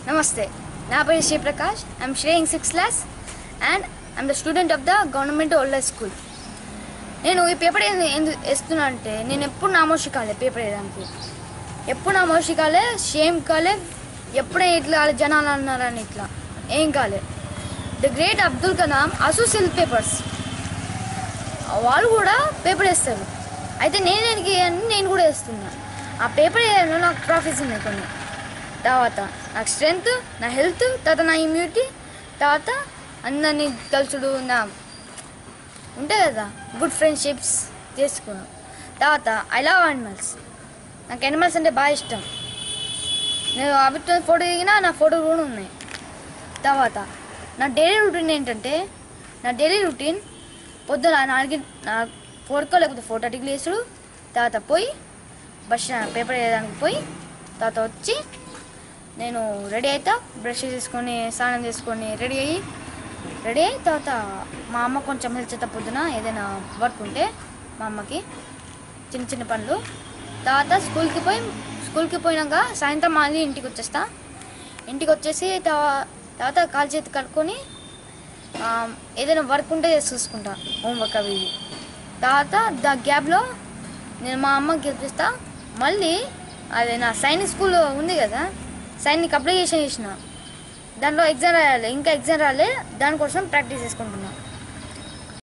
Namaste. నా పేరు Sriprakash I'm staying six class and I'm the student of the government old school నేను ఈ paper ఎందుకు వేస్తున్నా అంటే నేను ఎప్పుడు నామోషి కాలే పేపర్ వేయడానికి ఎప్పుడు నామోషి కాలే షేమ్ కాలే ఎప్పుడే ఇట్లా వాళ్ళ జనాలు అన్నారని ఇట్లా ఏం కాలే ద గ్రేట్ అబ్దుల్ కలాం అసోసియల్ పేపర్స్ వాళ్ళు కూడా పేపర్ వేస్తారు అయితే నేను దానికి అని నేను కూడా వేస్తున్నా ఆ పేపర్ వేయడంలో నాకు ప్రాఫిట్స్ ఉన్నాయి కొన్ని తర్వాత నాకు స్ట్రెంగ్త్ నా హెల్త్ తర్వాత నా ఇమ్యూనిటీ తర్వాత అందరినీ కలుసుడు నా ఉంటాయి కదా గుడ్ ఫ్రెండ్షిప్స్ చేసుకున్నాం తర్వాత ఐ లవ్ యానిమల్స్ నాకు యానిమల్స్ అంటే బాగా ఇష్టం నేను వాటితో ఫోటో దిగినా నా ఫోటో కూడా ఉన్నాయి తర్వాత నా డైలీ రొటీన్ ఏంటంటే నా డైలీ రొటీన్ పొద్దున నాలుగు నా ఫోర్కో లేకపోతే ఫోర్ థర్టీకి లేచుడు తర్వాత పోయి బస్ పేపర్ వేయడానికి పోయి తర్వాత వచ్చి నేను రెడీ అవుతా బ్రష్ చేసుకొని స్నానం చేసుకొని రెడీ అయ్యి రెడీ అయ్యి తర్వాత మా అమ్మ కొంచెం హెల్ప్ చేత పొద్దున ఏదైనా వర్క్ ఉంటే మా అమ్మకి చిన్న చిన్న పనులు తర్వాత స్కూల్కి పోయి స్కూల్కి పోయినాక సాయంత్రం మళ్ళీ ఇంటికి వచ్చేస్తా ఇంటికి వచ్చేసి తర్వా- తర్వాత కాలు చేతి కడుక్కొని ఆ, ఏదైనా వర్క్ ఉంటే చేసి చూసుకుంటా హోంవర్క్ అవి ఇవి తర్వాత దా గ్యాప్లో నేను మా అమ్మకి గెలిపిస్తా మళ్ళీ అదే నా సైనిక్ స్కూల్ ఉంది కదా సైనిక్ అప్లికేషన్ చేసిన దాంట్లో ఎగ్జామ్ రాయాలి ఇంకా ఎగ్జామ్ రాలే దానికోసం ప్రాక్టీస్ చేసుకుంటున్నా